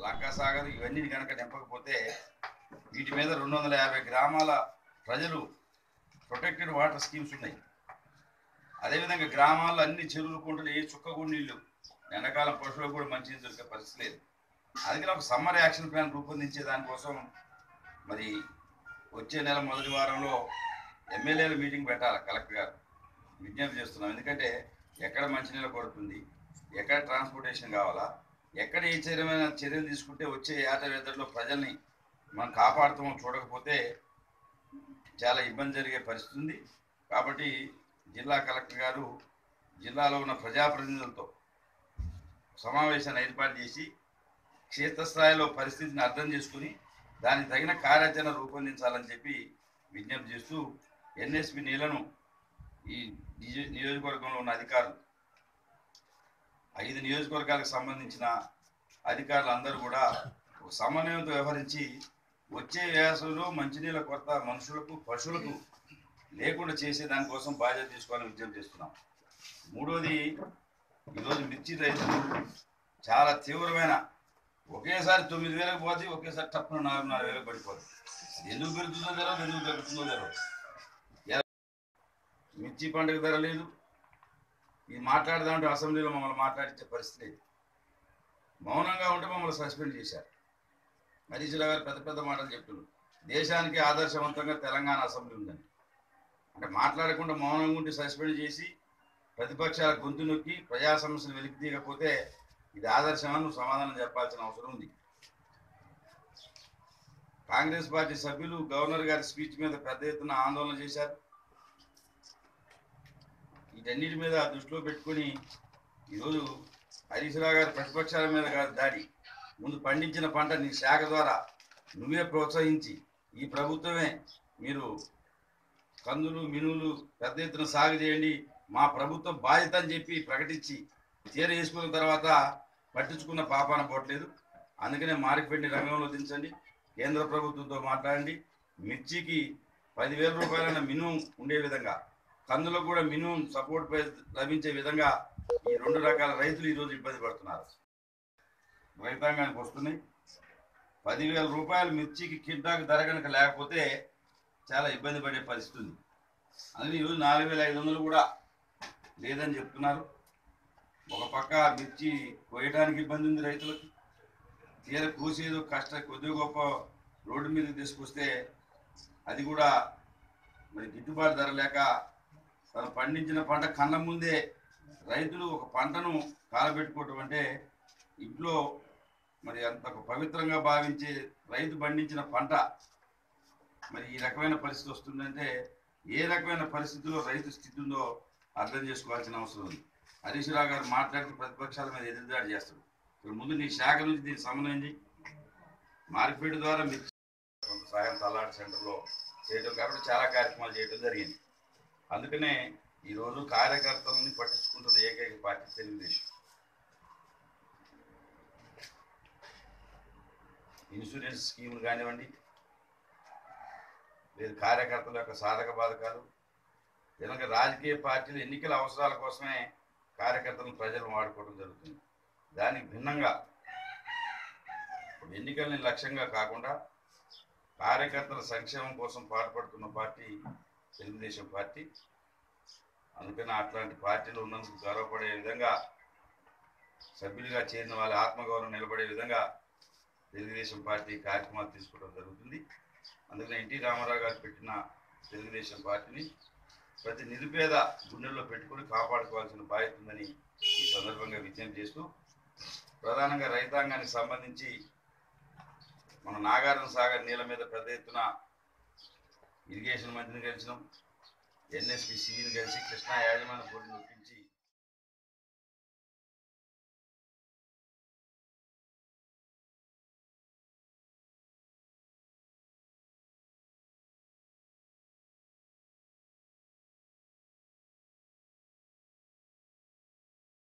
లంకాసాగర్ ఇవన్నీ కనుక నింపకపోతే వీటి మీద రెండు వందల యాభై గ్రామాల ప్రజలు ప్రొటెక్టెడ్ వాటర్ స్కీమ్స్ ఉన్నాయి అదేవిధంగా గ్రామాల్లో అన్ని చెరువులు కుంటలు ఏ చుక్క కూడా నీళ్ళు ఎండాకాలం పశువులకు కూడా మంచి దొరికే పరిస్థితి లేదు అందుకని ఒక సమ్మర్ యాక్షన్ ప్లాన్ రూపొందించే దానికోసం మరి వచ్చే నెల మొదటి వారంలో ఎమ్మెల్యేల మీటింగ్ పెట్టాలి కలెక్టర్ గారు విజ్ఞప్తి చేస్తున్నాం ఎందుకంటే ఎక్కడ మంచినీళ్ళ కొడుతుంది ఎక్కడ ట్రాన్స్పోర్టేషన్ కావాలా ఎక్కడ ఏ చర్యమైన చర్యలు తీసుకుంటే వచ్చే యాత్రవేత్తల్లో ప్రజల్ని మనం కాపాడుతామో చూడకపోతే చాలా ఇబ్బంది జరిగే పరిస్థితి ఉంది కాబట్టి జిల్లా కలెక్టర్ గారు జిల్లాలో ఉన్న ప్రజాప్రతినిధులతో సమావేశాన్ని ఏర్పాటు చేసి క్షేత్రస్థాయిలో పరిస్థితిని అర్థం చేసుకుని దానికి తగిన కార్యాచరణ రూపొందించాలని చెప్పి విజ్ఞప్తి చేస్తూ ఎన్ఎస్పి నీళ్లను ఈ నిజ- నియోజకవర్గంలో ఉన్న అధికారులు ఐదు నియోజకవర్గాలకు సంబంధించిన అధికారులు అందరూ కూడా ఒక సమన్వయంతో వ్యవహరించి వచ్చే వేసవిలో మంచినీళ్ళ కొరత మనుషులకు పశువులకు లేకుండా చేసే దానికోసం బాధ్యత తీసుకోవాలని విజ్ఞప్తి చేస్తున్నాం మూడోది ఈరోజు మిర్చి రైతులు చాలా తీవ్రమైన ఒకేసారి తొమ్మిది వేలకు పోతే ఒకేసారి తప్పున నాలుగున్నర వేలకు పడిపోతుంది అది ఎందుకు పెరుగుతుందో తెలియదు ఎందుకు తగ్గుతుందో తెలియదు ఎలా- మిర్చి పండుగ ధర లేదు ఇది మాట్లాడదామంటే అసెంబ్లీలో మమ్మల్ని మాట్లాడించే పరిస్థితి లేదు మౌనంగా ఉంటే మమ్మల్ని సస్పెండ్ చేశారు హరీష్ రావు గారు పెద్ద పెద్ద మాటలు చెప్తున్నారు దేశానికి ఆదర్శవంతంగా తెలంగాణ అసెంబ్లీ ఉందని అంటే మాట్లాడకుండా మౌనంగా ఉండి సస్పెండ్ చేసి ప్రతిపక్షాల గొంతు నొక్కి ప్రజా సమస్యలు వెలికి తీయకపోతే ఇది ఆదర్శమని నువ్వు సమాధానం చెప్పాల్సిన అవసరం ఉంది కాంగ్రెస్ పార్టీ సభ్యులు గవర్నర్ గారి స్పీచ్ మీద పెద్ద ఎత్తున ఆందోళన చేశారు వీటన్నిటి మీద దృష్టిలో పెట్టుకొని ఈరోజు హరీష్ రావు గారి ప్రతిపక్షాల మీద కాదు దాడి ముందు పండించిన పంట నీ శాఖ ద్వారా నువ్వే ప్రోత్సహించి ఈ ప్రభుత్వమే మీరు కందులు మినువులు పెద్ద ఎత్తున సాగు చేయండి మా ప్రభుత్వం బాధ్యత అని చెప్పి ప్రకటించి తీర వేసుకున్న తర్వాత పట్టించుకున్న పాపాన పోవట్లేదు అందుకనే మార్కెట్ని రంగంలో దించండి కేంద్ర ప్రభుత్వంతో మాట్లాడండి మిర్చికి పదివేల రూపాయలైన మినిమం ఉండే విధంగా కందులకు కూడా మినిమం సపోర్ట్ ప్రైస్ లభించే విధంగా ఈ రెండు రకాల రైతులు ఈరోజు ఇబ్బంది పడుతున్నారు రైతాంగానికి వస్తున్నాయి పదివేల రూపాయలు మిర్చికి కిడ్నాక్ ధర కనుక లేకపోతే చాలా ఇబ్బంది పడే పరిస్థితి ఉంది అందుకని ఈరోజు నాలుగు వేల ఐదు వందలు కూడా లేదని చెప్తున్నారు ఒక పక్క మిర్చి కోయడానికి ఇబ్బంది ఉంది రైతులకు తీర కోసేదో కష్ట కొద్దిగా గొప్ప రోడ్డు మీదకి తీసుకొస్తే అది కూడా మరి గిట్టుబాటు ధర లేక తను పండించిన పంట కన్న ముందే రైతులు ఒక పంటను కాలబెట్టుకోవటం అంటే ఇంట్లో మరి అంత ఒక పవిత్రంగా భావించే రైతు పండించిన పంట మరి ఈ రకమైన పరిస్థితి వస్తుందంటే ఏ రకమైన పరిస్థితిలో రైతు స్థితి ఉందో అర్థం చేసుకోవాల్సిన అవసరం ఉంది హరీష్ రావు గారు మాట్లాడితే ప్రతిపక్షాల మీద ఎదురుదాడి చేస్తాడు ఇప్పుడు ముందు నీ శాఖ నుంచి దీన్ని సమన్వయం చేయి మార్కెట్ ద్వారా మీరు కొంత సహాయం తల్లాడి సెంటర్లో చేయడం కాబట్టి చాలా కార్యక్రమాలు చేయడం జరిగింది అందుకనే ఈరోజు కార్యకర్తలని పట్టించుకుంటున్న ఏకైక పార్టీ తెలుగుదేశం ఇన్సూరెన్స్ స్కీములు కానివ్వండి లేదు కార్యకర్తల యొక్క సాధక బాధకాలు కనుక రాజకీయ పార్టీలు ఎన్నికల అవసరాల కోసమే కార్యకర్తలను ప్రజలు వాడుకోవడం జరుగుతుంది దానికి భిన్నంగా ఇప్పుడు ఎన్నికల్ని లక్ష్యంగా కాకుండా కార్యకర్తల సంక్షేమం కోసం పాటుపడుతున్న పార్టీ తెలుగుదేశం పార్టీ అందుకని అట్లాంటి పార్టీలు ఉన్నందుకు గర్వపడే విధంగా సభ్యులుగా చేరిన వాళ్ళ ఆత్మగౌరవం నిలబడే విధంగా తెలుగుదేశం పార్టీ కార్యక్రమాలు తీసుకోవడం జరుగుతుంది అందుకని ఎన్టీ రామారావు గారు పెట్టిన తెలుగుదేశం పార్టీని ప్రతి నిరుపేద గుండెల్లో పెట్టుకుని కాపాడుకోవాల్సిన బాధ్యత ఉందని ఈ సందర్భంగా విజ్ఞప్తి చేస్తూ ప్రధానంగా రైతాంగానికి సంబంధించి మన నాగార్జున సాగర్ నీళ్ళ మీద పెద్ద ఎత్తున ఇరిగేషన్ మంత్రిని కలిసినాం ఎన్ఎస్పి సిని కలిసి కృష్ణా యాజమాన్య బోర్డుని ఒప్పించి